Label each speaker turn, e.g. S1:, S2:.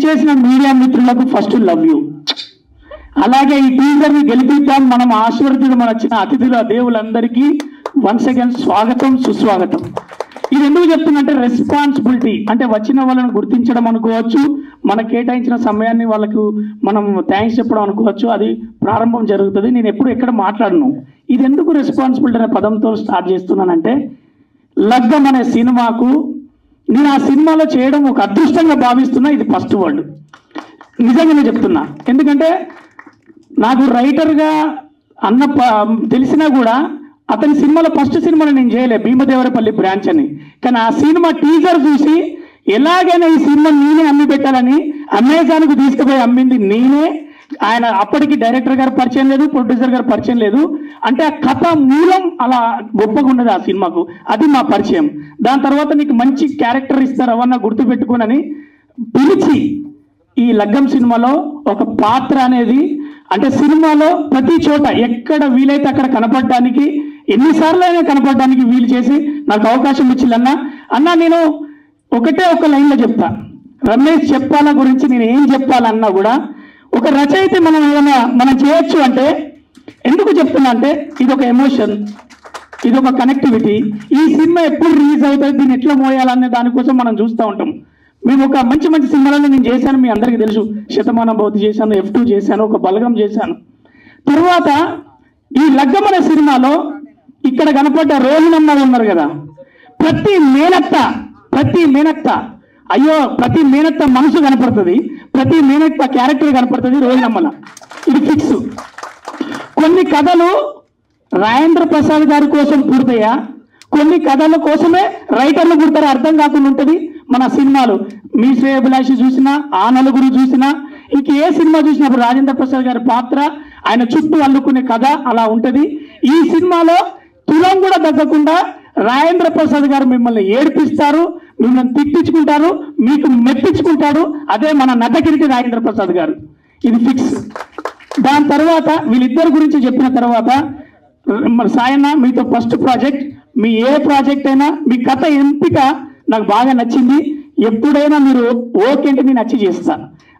S1: విచ్చేసిన మీడియా మిత్రులకు first love you అలాగే ఈ టీజర్ ని గెలిపిద్దాం మనం ఆశీర్వదించడం మన వచ్చిన అతిథుల దేవులందరికీ వన్స్ అగైన్ స్వాగతం సుస్వాగతం ఇది ఎందుకు చెప్తున్నంటే రెస్పాన్సిబిలిటీ అంటే వచ్చిన వాళ్ళని గుర్తించడం అనుకోవచ్చు మన కేటాయించిన సమయాన్ని వాళ్ళకు మనం థ్యాంక్స్ చెప్పడం అనుకోవచ్చు అది ప్రారంభం జరుగుతుంది నేను ఎప్పుడు ఎక్కడ మాట్లాడను ఇది ఎందుకు రెస్పాన్సిబిలిటీ అనే పదంతో స్టార్ట్ చేస్తున్నానంటే లగ్గం అనే సినిమాకు నేను ఆ సినిమాలో చేయడం ఒక అదృష్టంగా భావిస్తున్నా ఇది ఫస్ట్ వర్డ్ నిజంగా నేను చెప్తున్నా ఎందుకంటే నాకు రైటర్గా అన్న ప- తెలిసినా కూడా అతని సినిమాలో ఫస్ట్ సినిమాలో నేను చేయలే భీమదేవరపల్లి బ్రాంచ్ అని కానీ ఆ సినిమా టీజర్ చూసి ఎలాగైనా ఈ సినిమా నేనే అమ్మి పెట్టాలని అమెజాన్కు తీసుకుపోయి అమ్మింది నేనే ఆయన అప్పటికి డైరెక్టర్ గారు పరిచయం లేదు ప్రొడ్యూసర్ గారు పరిచయం లేదు అంటే ఆ కథ మూలం అలా గొప్పగా ఉన్నది ఆ సినిమాకు అది మా పరిచయం దాని తర్వాత నీకు మంచి క్యారెక్టర్ ఇస్తారు అవన్న గుర్తు పెట్టుకోనని పిలిచి ఈ లగ్గం సినిమాలో ఒక పాత్ర అనేది అంటే సినిమాలో ప్రతి చోట ఎక్కడ వీలైతే అక్కడ కనపడడానికి ఎన్నిసార్లు అయినా కనపడడానికి వీలు చేసి నాకు అవకాశం ఇచ్చిందన్న అన్న నేను ఒకటే ఒక లైన్లో చెప్తా రమేష్ చెప్పాల గురించి నేను ఏం చెప్పాలన్నా కూడా ఒక రచయిత మనం ఏదైనా మనం చేయొచ్చు అంటే ఎందుకు చెప్తున్నా అంటే ఇది ఒక ఎమోషన్ ఇది ఒక కనెక్టివిటీ ఈ సినిమా ఎప్పుడు రిలీజ్ అవుతుంది దీన్ని ఎట్లా మోయాలనే దానికోసం మనం చూస్తూ ఉంటాం మేము ఒక మంచి మంచి సినిమాలను నేను చేశాను మీ అందరికీ తెలుసు శతమానం భౌతి చేశాను ఎఫ్ టూ చేశాను ఒక బలగం చేశాను తర్వాత ఈ లగ్గం అనే సినిమాలో ఇక్కడ కనపడ్డ రోహిణమ్మ ఉన్నారు కదా ప్రతి మేనత్త ప్రతి మేనత్త అయ్యో ప్రతి మేనత్త మనసు కనపడుతుంది ప్రతి మేనత్త క్యారెక్టర్ కనపడుతుంది రోహిణమ్మల ఇది ఫిక్స్ కొన్ని కథలు రాజేంద్ర ప్రసాద్ గారి కోసం పుడతాయా కొన్ని కథల కోసమే రైటర్లు పుడతారు అర్థం కాకుండా ఉంటుంది మన సినిమాలు మీ శ్రేయభిలాషి చూసినా ఆ నలుగురు చూసినా ఇంక ఏ సినిమా చూసినప్పుడు రాజేంద్ర ప్రసాద్ గారి పాత్ర ఆయన చుట్టూ అల్లుకునే కథ అలా ఉంటది ఈ సినిమాలో తులం కూడా తగ్గకుండా రాజేంద్ర ప్రసాద్ గారు మిమ్మల్ని ఏడిపిస్తారు మిమ్మల్ని తిట్టించుకుంటారు మీకు మెప్పించుకుంటాడు అదే మన నటకిరిటి రాజేంద్ర ప్రసాద్ గారు ఇది ఫిక్స్ దాని తర్వాత వీళ్ళిద్దరి గురించి చెప్పిన తర్వాత మన సాయన్న మీతో ఫస్ట్ ప్రాజెక్ట్ మీ ఏ ప్రాజెక్ట్ అయినా మీ కథ ఎంపిక నాకు బాగా నచ్చింది ఎప్పుడైనా మీరు ఓకే అంటే నేను నచ్చి చేస్తా